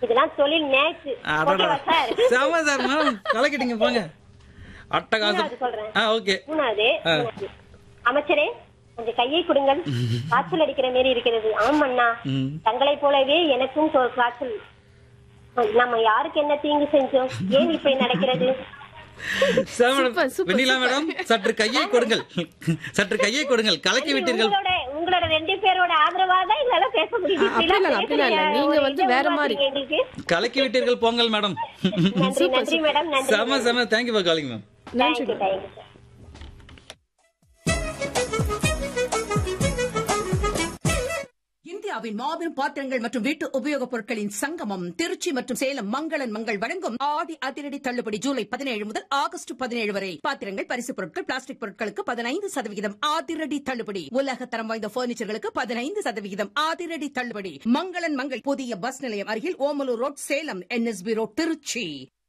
இதெல்லாம் தொழில் நேச்சு அடடா. ஓகேவா சார் செம சார் மேடம் கலக்கிட்டீங்க போங்க அட்டகாசம் மூணாவது சொல்றேன். ஆ ஓகே மூணாவது ஆ. மூணாவது. அமைச்சரே கொஞ்சம் கையை கொடுங்கள் காய்ச்சல் அடிக்கிற மாதிரி இருக்கிறது ஆமண்ணா ம். தங்களை போலவே எனக்கும் சொ- காய்ச்சல் நம்ம யாருக்கு என்ன தீங்கு செஞ்சோம் ஏன் இப்படி நடக்கிறது sir madam super, super, Vennila super. Madam சற்று கையை கொடுங்கள் சற்று கையை கொடுங்கள் கலக்கி விட்டீர்கள் உங்களோட உங்களோட ரெண்டு பேரோட ஆதரவா தான் எங்களால பேச முடியுது ஆ, அப்படிலாம் இல்ல, அப்படிலாம் இல்ல. நீங்க ஒரு வந்து இதை வேற மாதிரி. உருவாக்குறீங்க எங்களுக்கு கலக்கி விட்டீர்கள் போங்கள் மேடம் நன்றி நன்றி மேடம் நன்றி செம செம தேங்க்யூ ஃபார் காலிங் மேம் நன்றி தேங்க்யூ தேங்க்யூ சார் இந்தியாவின் மாபெரும் பாத்திரங்கள் மற்றும் வீட்டு உபயோகப் பொருட்களின் சங்கமம் திருச்சி மற்றும் சேலம் மங்களன் மங்கள் வழங்கும் ஆடி அதிரடி தள்ளுபடி ஜூலை பதினேழு முதல் ஆகஸ்ட் பதினேழு வரை பாத்திரங்கள் பரிசு பொருட்கள் பிளாஸ்டிக் பொருட்களுக்கு பதினைந்து சதவிகிதம் அதிரடி தள்ளுபடி உலக தரம் வாய்ந்த பர்னிச்சர்களுக்கு பதினைந்து சதவிகிதம் அதிரடி தள்ளுபடி மங்களன் மங்கள் புதிய பஸ் நிலையம் அருகில் Omalur road Salem NSB road Trichy